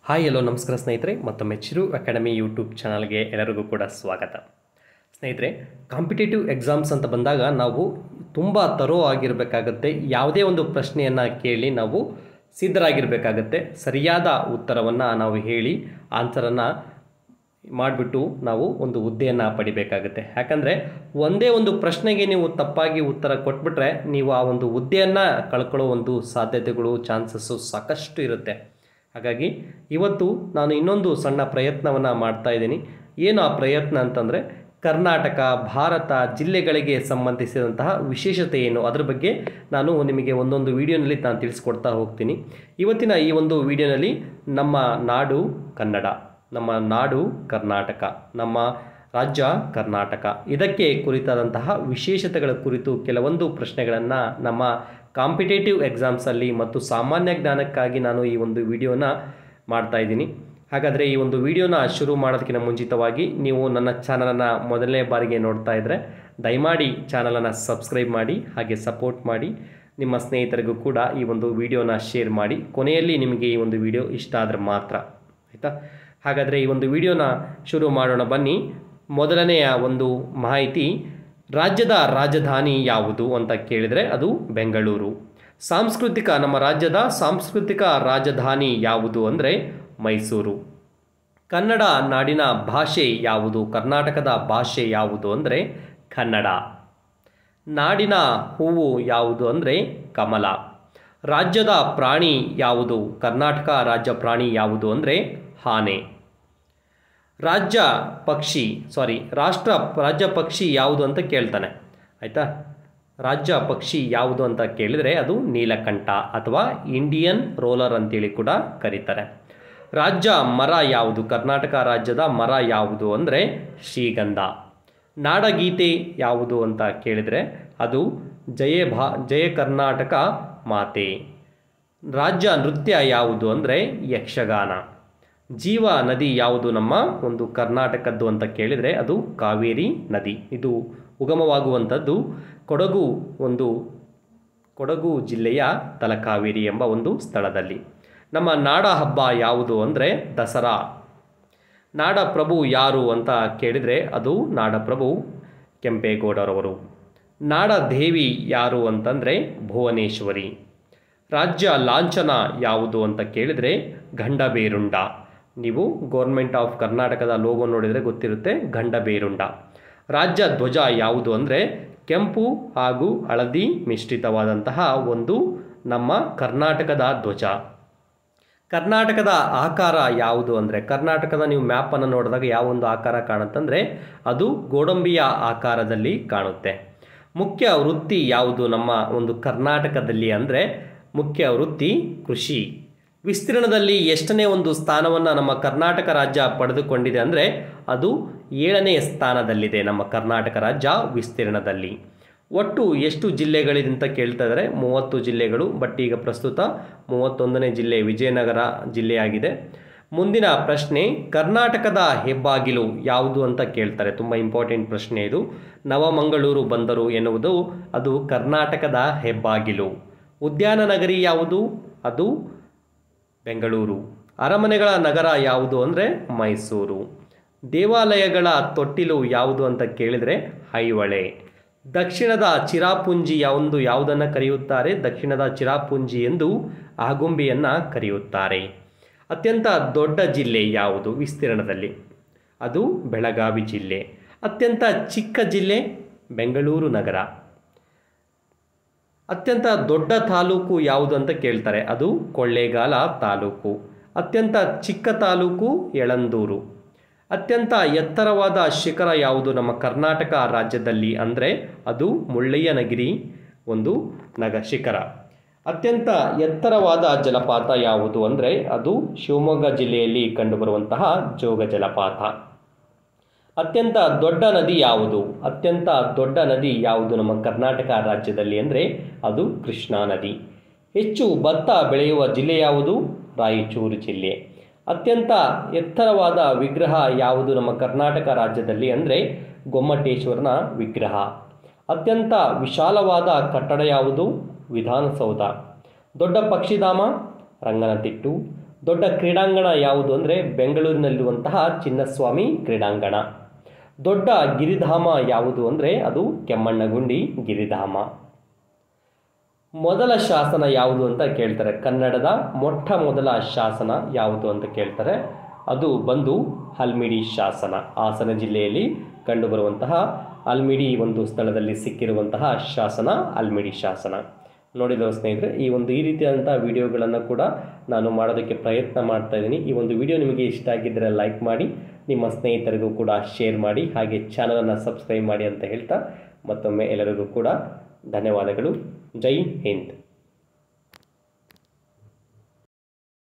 hi ಎಲ್ಲೋ ನಮಸ್ಕಾರ ಸ್ನೇಹಿತರೆ ಮತ್ತೊಮ್ಮೆ ಚಿರು ಅಕಾಡೆಮಿ ಯೂಟ್ಯೂಬ್ ಚಾನಲ್ಗೆ ಎಲ್ಲರಿಗೂ ಕೂಡ ಸ್ವಾಗತ ಸ್ನೇಹಿತರೆ ಕಾಂಪಿಟೇಟಿವ್ ಎಕ್ಸಾಮ್ಸ್ ಅಂತ ಬಂದಾಗ ನಾವು ತುಂಬ ತರೋ ಆಗಿರಬೇಕಾಗತ್ತೆ ಯಾವುದೇ ಒಂದು ಪ್ರಶ್ನೆಯನ್ನು ಕೇಳಿ ನಾವು ಸಿದ್ಧರಾಗಿರಬೇಕಾಗತ್ತೆ ಸರಿಯಾದ ಉತ್ತರವನ್ನು ನಾವು ಹೇಳಿ ಆನ್ಸರನ್ನು ಮಾಡಿಬಿಟ್ಟು ನಾವು ಒಂದು ಹುದ್ದೆಯನ್ನು ಪಡಿಬೇಕಾಗುತ್ತೆ ಯಾಕಂದರೆ ಒಂದೇ ಒಂದು ಪ್ರಶ್ನೆಗೆ ನೀವು ತಪ್ಪಾಗಿ ಉತ್ತರ ಕೊಟ್ಬಿಟ್ರೆ ನೀವು ಆ ಒಂದು ಹುದ್ದೆಯನ್ನು ಕಳ್ಕೊಳ್ಳೋ ಒಂದು ಸಾಧ್ಯತೆಗಳು ಚಾನ್ಸಸ್ಸು ಸಾಕಷ್ಟು ಇರುತ್ತೆ ಹಾಗಾಗಿ ಇವತ್ತು ನಾನು ಇನ್ನೊಂದು ಸಣ್ಣ ಪ್ರಯತ್ನವನ್ನು ಮಾಡ್ತಾ ಇದ್ದೀನಿ ಏನು ಆ ಪ್ರಯತ್ನ ಅಂತಂದರೆ ಕರ್ನಾಟಕ ಭಾರತ ಜಿಲ್ಲೆಗಳಿಗೆ ಸಂಬಂಧಿಸಿದಂತಹ ವಿಶೇಷತೆ ಏನು ಅದ್ರ ಬಗ್ಗೆ ನಾನು ನಿಮಗೆ ಒಂದೊಂದು ವಿಡಿಯೋನಲ್ಲಿ ನಾನು ತಿಳಿಸ್ಕೊಡ್ತಾ ಹೋಗ್ತೀನಿ ಇವತ್ತಿನ ಈ ಒಂದು ವಿಡಿಯೋನಲ್ಲಿ ನಮ್ಮ ನಾಡು ಕನ್ನಡ ನಮ್ಮ ನಾಡು ಕರ್ನಾಟಕ ನಮ್ಮ ರಾಜ್ಯ ಕರ್ನಾಟಕ ಇದಕ್ಕೆ ಕುರಿತಾದಂತಹ ವಿಶೇಷತೆಗಳ ಕುರಿತು ಕೆಲವೊಂದು ಪ್ರಶ್ನೆಗಳನ್ನು ನಮ್ಮ ಕಾಂಪಿಟೇಟಿವ್ ಎಕ್ಸಾಮ್ಸಲ್ಲಿ ಮತ್ತು ಸಾಮಾನ್ಯ ಜ್ಞಾನಕ್ಕಾಗಿ ನಾನು ಈ ಒಂದು ವಿಡಿಯೋನ ಮಾಡ್ತಾ ಇದ್ದೀನಿ ಹಾಗಾದರೆ ಈ ಒಂದು ವಿಡಿಯೋನ ಶುರು ಮಾಡೋದಕ್ಕಿಂತ ಮುಂಚಿತವಾಗಿ ನೀವು ನನ್ನ ಚಾನಲನ್ನು ಮೊದಲನೇ ಬಾರಿಗೆ ನೋಡ್ತಾ ಇದ್ದರೆ ದಯಮಾಡಿ ಚಾನಲನ್ನು ಸಬ್ಸ್ಕ್ರೈಬ್ ಮಾಡಿ ಹಾಗೆ ಸಪೋರ್ಟ್ ಮಾಡಿ ನಿಮ್ಮ ಸ್ನೇಹಿತರಿಗೂ ಕೂಡ ಈ ಒಂದು ವಿಡಿಯೋನ ಶೇರ್ ಮಾಡಿ ಕೊನೆಯಲ್ಲಿ ನಿಮಗೆ ಈ ಒಂದು ವಿಡಿಯೋ ಇಷ್ಟ ಆದರೆ ಮಾತ್ರ ಆಯಿತಾ ಹಾಗಾದರೆ ಈ ಒಂದು ವಿಡಿಯೋನ ಶುರು ಮಾಡೋಣ ಬನ್ನಿ ಮೊದಲನೆಯ ಒಂದು ಮಾಹಿತಿ ರಾಜ್ಯದ ರಾಜಧಾನಿ ಯಾವುದು ಅಂತ ಕೇಳಿದರೆ ಅದು ಬೆಂಗಳೂರು ಸಾಂಸ್ಕೃತಿಕ ನಮ್ಮ ರಾಜ್ಯದ ಸಾಂಸ್ಕೃತಿಕ ರಾಜಧಾನಿ ಯಾವುದು ಅಂದರೆ ಮೈಸೂರು ಕನ್ನಡ ನಾಡಿನ ಭಾಷೆ ಯಾವುದು ಕರ್ನಾಟಕದ ಭಾಷೆ ಯಾವುದು ಅಂದರೆ ಕನ್ನಡ ನಾಡಿನ ಹೂವು ಯಾವುದು ಅಂದರೆ ಕಮಲ ರಾಜ್ಯದ ಪ್ರಾಣಿ ಯಾವುದು ಕರ್ನಾಟಕ ರಾಜ್ಯ ಪ್ರಾಣಿ ಯಾವುದು ಅಂದರೆ ಆನೆ ರಾಜ್ಯ ಪಕ್ಷಿ ಸಾರಿ ರಾಷ್ಟ್ರ ರಾಜ್ಯ ಪಕ್ಷಿ ಯಾವುದು ಅಂತ ಕೇಳ್ತಾನೆ ಆಯಿತಾ ರಾಜ್ಯ ಪಕ್ಷಿ ಯಾವುದು ಅಂತ ಕೇಳಿದರೆ ಅದು ನೀಲಕಂಠ ಅಥವಾ ಇಂಡಿಯನ್ ರೋಲರ್ ಅಂತೇಳಿ ಕೂಡ ಕರೀತಾರೆ ರಾಜ್ಯ ಮರ ಯಾವುದು ಕರ್ನಾಟಕ ರಾಜ್ಯದ ಮರ ಯಾವುದು ಅಂದರೆ ಶ್ರೀಗಂಧ ನಾಡಗೀತೆ ಯಾವುದು ಅಂತ ಕೇಳಿದರೆ ಅದು ಜಯ ಭಾ ಜಯ ಕರ್ನಾಟಕ ಮಾತೆ ರಾಜ್ಯ ನೃತ್ಯ ಯಾವುದು ಅಂದರೆ ಯಕ್ಷಗಾನ ಜೀವ ನದಿ ಯಾವುದು ನಮ್ಮ ಒಂದು ಕರ್ನಾಟಕದ್ದು ಅಂತ ಕೇಳಿದರೆ ಅದು ಕಾವೇರಿ ನದಿ ಇದು ಉಗಮವಾಗುವಂಥದ್ದು ಕೊಡಗು ಒಂದು ಕೊಡಗು ಜಿಲ್ಲೆಯ ತಲಕಾವೇರಿ ಎಂಬ ಒಂದು ಸ್ಥಳದಲ್ಲಿ ನಮ್ಮ ನಾಡ ಹಬ್ಬ ಯಾವುದು ಅಂದರೆ ದಸರಾ ನಾಡಪ್ರಭು ಯಾರು ಅಂತ ಕೇಳಿದರೆ ಅದು ನಾಡಪ್ರಭು ಕೆಂಪೇಗೌಡರವರು ನಾಡದೇವಿ ಯಾರು ಅಂತಂದರೆ ಭುವನೇಶ್ವರಿ ರಾಜ್ಯ ಲಾಂಛನ ಯಾವುದು ಅಂತ ಕೇಳಿದರೆ ಗಂಡಬೇರುಂಡ ನೀವು ಗೌರ್ಮೆಂಟ್ ಆಫ್ ಕರ್ನಾಟಕದ ಲೋಗೋ ನೋಡಿದರೆ ಗೊತ್ತಿರುತ್ತೆ ಗಂಡಬೇರುಂಡ ರಾಜ್ಯ ಧ್ವಜ ಯಾವುದು ಅಂದರೆ ಕೆಂಪು ಹಾಗೂ ಹಳದಿ ಮಿಶ್ರಿತವಾದಂತಹ ಒಂದು ನಮ್ಮ ಕರ್ನಾಟಕದ ಧ್ವಜ ಕರ್ನಾಟಕದ ಆಕಾರ ಯಾವುದು ಅಂದರೆ ಕರ್ನಾಟಕದ ನೀವು ಮ್ಯಾಪನ್ನು ನೋಡಿದಾಗ ಯಾವ ಒಂದು ಆಕಾರ ಕಾಣುತ್ತಂದರೆ ಅದು ಗೋಡಂಬಿಯ ಆಕಾರದಲ್ಲಿ ಕಾಣುತ್ತೆ ಮುಖ್ಯ ವೃತ್ತಿ ಯಾವುದು ನಮ್ಮ ಒಂದು ಕರ್ನಾಟಕದಲ್ಲಿ ಅಂದರೆ ಮುಖ್ಯ ವೃತ್ತಿ ಕೃಷಿ ವಿಸ್ತೀರ್ಣದಲ್ಲಿ ಎಷ್ಟನೇ ಒಂದು ಸ್ಥಾನವನ್ನು ನಮ್ಮ ಕರ್ನಾಟಕ ರಾಜ್ಯ ಪಡೆದುಕೊಂಡಿದೆ ಅಂದರೆ ಅದು ಏಳನೇ ಸ್ಥಾನದಲ್ಲಿದೆ ನಮ್ಮ ಕರ್ನಾಟಕ ರಾಜ್ಯ ವಿಸ್ತೀರ್ಣದಲ್ಲಿ ಒಟ್ಟು ಎಷ್ಟು ಜಿಲ್ಲೆಗಳಿದೆ ಅಂತ ಕೇಳ್ತಾ ಇದ್ದಾರೆ ಮೂವತ್ತು ಜಿಲ್ಲೆಗಳು ಬಟ್ ಈಗ ಪ್ರಸ್ತುತ ಮೂವತ್ತೊಂದನೇ ಜಿಲ್ಲೆ ವಿಜಯನಗರ ಜಿಲ್ಲೆಯಾಗಿದೆ ಮುಂದಿನ ಪ್ರಶ್ನೆ ಕರ್ನಾಟಕದ ಹೆಬ್ಬಾಗಿಲು ಯಾವುದು ಅಂತ ಕೇಳ್ತಾರೆ ತುಂಬ ಇಂಪಾರ್ಟೆಂಟ್ ಪ್ರಶ್ನೆ ಇದು ನವಮಂಗಳೂರು ಬಂದರು ಎನ್ನುವುದು ಅದು ಕರ್ನಾಟಕದ ಹೆಬ್ಬಾಗಿಲು ಉದ್ಯಾನ ನಗರಿ ಯಾವುದು ಅದು ಬೆಂಗಳೂರು ಅರಮನೆಗಳ ನಗರ ಯಾವುದು ಅಂದರೆ ಮೈಸೂರು ದೇವಾಲಯಗಳ ತೊಟ್ಟಿಲು ಯಾವುದು ಅಂತ ಕೇಳಿದರೆ ಐಹೊಳೆ ದಕ್ಷಿಣದ ಚಿರಾಪುಂಜಿ ಯಾವೊಂದು ಯಾವುದನ್ನು ಕರೆಯುತ್ತಾರೆ ದಕ್ಷಿಣದ ಚಿರಾಪುಂಜಿ ಎಂದು ಆಗುಂಬೆಯನ್ನು ಕರೆಯುತ್ತಾರೆ ಅತ್ಯಂತ ದೊಡ್ಡ ಜಿಲ್ಲೆ ಯಾವುದು ವಿಸ್ತೀರ್ಣದಲ್ಲಿ ಅದು ಬೆಳಗಾವಿ ಜಿಲ್ಲೆ ಅತ್ಯಂತ ಚಿಕ್ಕ ಜಿಲ್ಲೆ ಬೆಂಗಳೂರು ನಗರ ಅತ್ಯಂತ ದೊಡ್ಡ ತಾಲೂಕು ಯಾವುದು ಅಂತ ಕೇಳ್ತಾರೆ ಅದು ಕೊಳ್ಳೇಗಾಲ ತಾಲೂಕು ಅತ್ಯಂತ ಚಿಕ್ಕ ತಾಲೂಕು ಯಳಂದೂರು ಅತ್ಯಂತ ಎತ್ತರವಾದ ಶಿಖರ ಯಾವುದು ನಮ್ಮ ಕರ್ನಾಟಕ ರಾಜ್ಯದಲ್ಲಿ ಅಂದರೆ ಅದು ಮುಳ್ಳಯ್ಯನಗಿರಿ ಒಂದು ನಗ ಶಿಖರ ಅತ್ಯಂತ ಎತ್ತರವಾದ ಜಲಪಾತ ಯಾವುದು ಅಂದರೆ ಅದು ಶಿವಮೊಗ್ಗ ಜಿಲ್ಲೆಯಲ್ಲಿ ಕಂಡುಬರುವಂತಹ ಜೋಗ ಜಲಪಾತ ಅತ್ಯಂತ ದೊಡ್ಡ ನದಿ ಯಾವುದು ಅತ್ಯಂತ ದೊಡ್ಡ ನದಿ ಯಾವುದು ನಮ್ಮ ಕರ್ನಾಟಕ ರಾಜ್ಯದಲ್ಲಿ ಅಂದರೆ ಅದು ಕೃಷ್ಣಾ ನದಿ ಹೆಚ್ಚು ಭತ್ತ ಬೆಳೆಯುವ ಜಿಲ್ಲೆ ಯಾವುದು ರಾಯಚೂರು ಜಿಲ್ಲೆ ಅತ್ಯಂತ ಎತ್ತರವಾದ ವಿಗ್ರಹ ಯಾವುದು ನಮ್ಮ ಕರ್ನಾಟಕ ರಾಜ್ಯದಲ್ಲಿ ಅಂದರೆ ಗೊಮ್ಮಟೇಶ್ವರನ ವಿಗ್ರಹ ಅತ್ಯಂತ ವಿಶಾಲವಾದ ಕಟ್ಟಡ ಯಾವುದು ವಿಧಾನಸೌಧ ದೊಡ್ಡ ಪಕ್ಷಿಧಾಮ ರಂಗನತಿಟ್ಟು ದೊಡ್ಡ ಕ್ರೀಡಾಂಗಣ ಯಾವುದು ಅಂದರೆ ಬೆಂಗಳೂರಿನಲ್ಲಿರುವಂತಹ ಚಿನ್ನಸ್ವಾಮಿ ಕ್ರೀಡಾಂಗಣ ದೊಡ್ಡ ಗಿರಿಧಾಮ ಯಾವುದು ಅಂದರೆ ಅದು ಕೆಮ್ಮಣ್ಣಗುಂಡಿ ಗಿರಿಧಾಮ ಮೊದಲ ಶಾಸನ ಯಾವುದು ಅಂತ ಕೇಳ್ತಾರೆ ಕನ್ನಡದ ಮೊಟ್ಟ ಮೊದಲ ಶಾಸನ ಯಾವುದು ಅಂತ ಕೇಳ್ತಾರೆ ಅದು ಬಂದು ಹಲ್ಮಿಡಿ ಶಾಸನ ಹಾಸನ ಜಿಲ್ಲೆಯಲ್ಲಿ ಕಂಡುಬರುವಂತಹ ಅಲ್ಮಿಡಿ ಒಂದು ಸ್ಥಳದಲ್ಲಿ ಸಿಕ್ಕಿರುವಂತಹ ಶಾಸನ ಅಲ್ಮಿಡಿ ಶಾಸನ ನೋಡಿದ ಸ್ನೇಹಿತರೆ ಈ ಒಂದು ಈ ರೀತಿಯಾದಂಥ ವಿಡಿಯೋಗಳನ್ನು ಕೂಡ ನಾನು ಮಾಡೋದಕ್ಕೆ ಪ್ರಯತ್ನ ಮಾಡ್ತಾ ಇದ್ದೀನಿ ಈ ಒಂದು ವಿಡಿಯೋ ನಿಮಗೆ ಇಷ್ಟ ಆಗಿದ್ದರೆ ಲೈಕ್ ಮಾಡಿ ನಿಮ್ಮ ಸ್ನೇಹಿತರಿಗೂ ಕೂಡ ಶೇರ್ ಮಾಡಿ ಹಾಗೆ ಚಾನಲನ್ನು ಸಬ್ಸ್ಕ್ರೈಬ್ ಮಾಡಿ ಅಂತ ಹೇಳ್ತಾ ಮತ್ತೊಮ್ಮೆ ಎಲ್ಲರಿಗೂ ಕೂಡ ಧನ್ಯವಾದಗಳು ಜೈ ಹಿಂದ್